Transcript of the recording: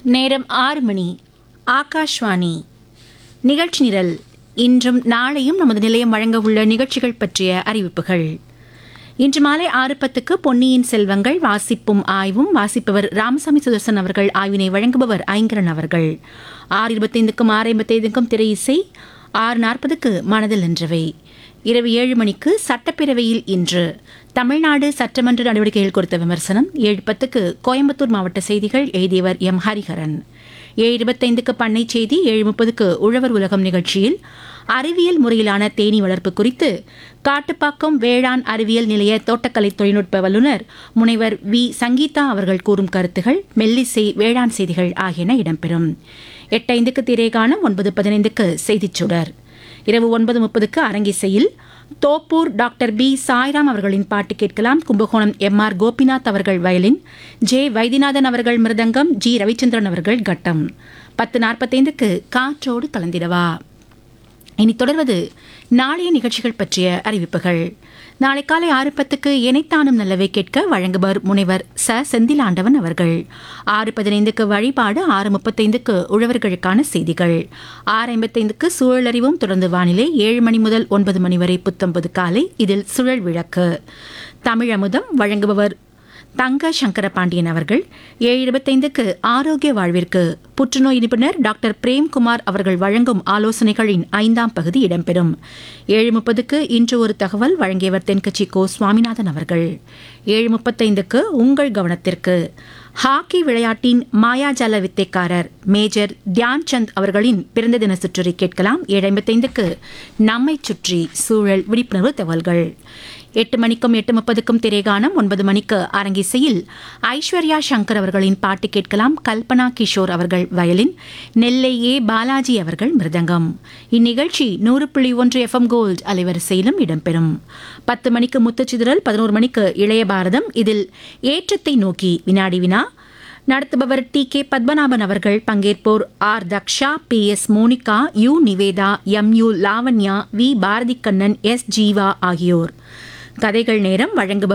நேரம் ஆறு மணி ஆகாஷ்வாணி நிகழ்ச்சி நிரல் இன்றும் நாளையும் நமது நிலையம் வழங்க உள்ள நிகழ்ச்சிகள் பற்றிய அறிவிப்புகள் இன்று மாலை ஆறு பத்துக்கு பொன்னியின் செல்வங்கள் வாசிப்பும் ஆய்வும் வாசிப்பவர் ராமசாமி சுதர்சன் அவர்கள் ஆய்வினை வழங்குபவர் ஐங்கரன் அவர்கள் ஆறு இருபத்தைந்துக்கும் ஆறு ஐம்பத்தைந்துக்கும் திரை இசை ஆறு நாற்பதுக்கு மனதில் நின்றவை இரவு ஏழு மணிக்கு சட்டப்பேரவையில் இன்று தமிழ்நாடு சட்டமன்ற நடவடிக்கைகள் குறித்த விமர்சனம் ஏழு பத்துக்கு கோயம்புத்தூர் மாவட்ட செய்திகள் எழுதியவர் எம் ஹரிஹரன் ஏழு இருபத்தைந்துக்கு பண்ணை செய்தி ஏழு முப்பதுக்கு உழவர் உலகம் நிகழ்ச்சியில் அறிவியல் முறையிலான தேனீ வளர்ப்பு குறித்து காட்டுப்பாக்கம் வேளாண் அறிவியல் நிலைய தோட்டக்கலை தொழில்நுட்ப வல்லுநர் முனைவர் வி சங்கீதா அவர்கள் கூறும் கருத்துகள் மெல்லிசை வேளாண் செய்திகள் ஆகியன இடம்பெறும் எட்டைந்துக்கு திரைகாணம் ஒன்பது பதினைந்துக்கு செய்திச் சுடர் இரவு ஒன்பது முப்பதுக்கு அரங்கிசையில் தோப்பூர் டாக்டர் பி சாய்ராம் அவர்களின் பாட்டு கேட்கலாம் கும்பகோணம் எம் ஆர் கோபிநாத் அவர்கள் வயலின் ஜே வைத்தியநாதன் அவர்கள் மிருதங்கம் ஜி ரவிச்சந்திரன் அவர்கள் கட்டம் பத்து நாற்பத்தைந்துக்கு காற்றோடு கலந்திடவா இனி தொடர்வது நாளைய நிகழ்ச்சிகள் பற்றிய அறிவிப்புகள் நாளை காலை ஆறு பத்துக்கு இணைத்தானும் நல்லவை கேட்க வழங்குபவர் முனைவர் ச செந்திலாண்டவன் அவர்கள் ஆறு பதினைந்துக்கு வழிபாடு ஆறு முப்பத்தைந்துக்கு உழவர்களுக்கான செய்திகள் ஆறு ஐம்பத்தைந்துக்கு சூழலறிவும் தொடர்ந்து வானிலை ஏழு மணி முதல் ஒன்பது மணி வரை புத்தொன்பது காலை இதில் சுழல் விளக்கு தமிழமுதம் வழங்குபவர் தங்க சங்கர பாண்டியன் அவர்கள் ஏழு இருபத்தைந்துக்கு ஆரோக்கிய வாழ்விற்கு புற்றுநோய் நிபுணர் டாக்டர் பிரேம்குமார் அவர்கள் வழங்கும் ஆலோசனைகளின் ஐந்தாம் பகுதி இடம்பெறும் ஏழு முப்பதுக்கு இன்று ஒரு தகவல் வழங்கியவர் தென்கட்சி கோ சுவாமிநாதன் அவர்கள் ஏழு முப்பத்தைந்துக்கு உங்கள் கவனத்திற்கு ஹாக்கி விளையாட்டின் மாயாஜால வித்தைக்காரர் மேஜர் தியான் சந்த் அவர்களின் பிறந்த தின சுற்றுரை கேட்கலாம் ஏழு ஐம்பத்தைந்துக்கு நம்மை சுற்றி சூழல் விழிப்புணர்வு தகவல்கள் எட்டு மணிக்கும் எட்டு முப்பதுக்கும் திரைகானம் ஒன்பது மணிக்கு அரங்கிசையில் ஐஸ்வர்யா சங்கர் அவர்களின் பாட்டு கேட்கலாம் கல்பனா கிஷோர் அவர்கள் வயலின் நெல்லை ஏ பாலாஜி அவர்கள் மிருதங்கம் இந்நிகழ்ச்சி நூறு புள்ளி ஒன்று எஃப்எம் கோல்ட் அலைவரிசையிலும் இடம்பெறும் பத்து மணிக்கு முத்துச்சிதறல் பதினோரு மணிக்கு இளைய பாரதம் இதில் ஏற்றத்தை நோக்கி வினாடி வினா நடத்துபவர் டி கே பத்மநாபன் அவர்கள் பங்கேற்போர் R Daksha P S Monica U Nivedha M U Lavanya V Bharathi Kannan S Jeeva ஆகியோர் கதைகள் நேரம் வழங்குபவர்